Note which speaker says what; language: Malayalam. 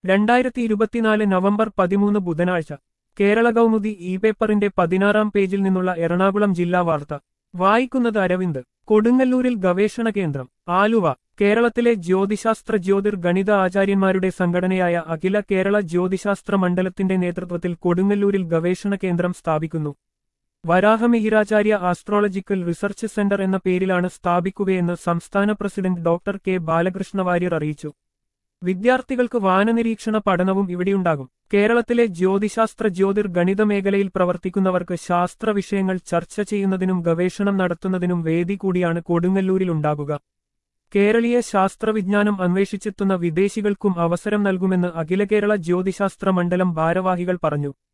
Speaker 1: രണ്ടായിരത്തി ഇരുപത്തിനാല് നവംബർ പതിമൂന്ന് ബുധനാഴ്ച കേരള കൗമുദി ഇ പേപ്പറിന്റെ പതിനാറാം പേജിൽ നിന്നുള്ള എറണാകുളം ജില്ലാ വാർത്ത വായിക്കുന്നത് അരവിന്ദ് കൊടുങ്ങല്ലൂരിൽ ഗവേഷണ കേന്ദ്രം ആലുവ കേരളത്തിലെ ജ്യോതിശാസ്ത്ര ജ്യോതിർ ഗണിത ആചാര്യന്മാരുടെ സംഘടനയായ അഖില കേരള ജ്യോതിശാസ്ത്ര മണ്ഡലത്തിന്റെ നേതൃത്വത്തിൽ കൊടുങ്ങല്ലൂരിൽ ഗവേഷണ കേന്ദ്രം സ്ഥാപിക്കുന്നു വരാഹമിഹിരാചാര്യ ആസ്ട്രോളജിക്കൽ റിസർച്ച് സെന്റർ എന്ന പേരിലാണ് സ്ഥാപിക്കുകയെന്ന് സംസ്ഥാന president doctor K Balakrishna Warrier അറിയിച്ചു വിദ്യാർത്ഥികൾക്ക് വാനനിരീക്ഷണ പഠനവും ഇവിടെയുണ്ടാകും കേരളത്തിലെ ജ്യോതിശാസ്ത്ര ജ്യോതിർ ഗണിത മേഖലയിൽ പ്രവർത്തിക്കുന്നവർക്ക് ശാസ്ത്ര വിഷയങ്ങൾ ചർച്ച ചെയ്യുന്നതിനും ഗവേഷണം നടത്തുന്നതിനും വേദി കൂടിയാണ് കൊടുങ്ങല്ലൂരിലുണ്ടാകുക കേരളീയ ശാസ്ത്രവിജ്ഞാനം അന്വേഷിച്ചെത്തുന്ന വിദേശികൾക്കും അവസരം നൽകുമെന്ന് അഖില കേരള ജ്യോതിശാസ്ത്ര മണ്ഡലം ഭാരവാഹികൾ പറഞ്ഞു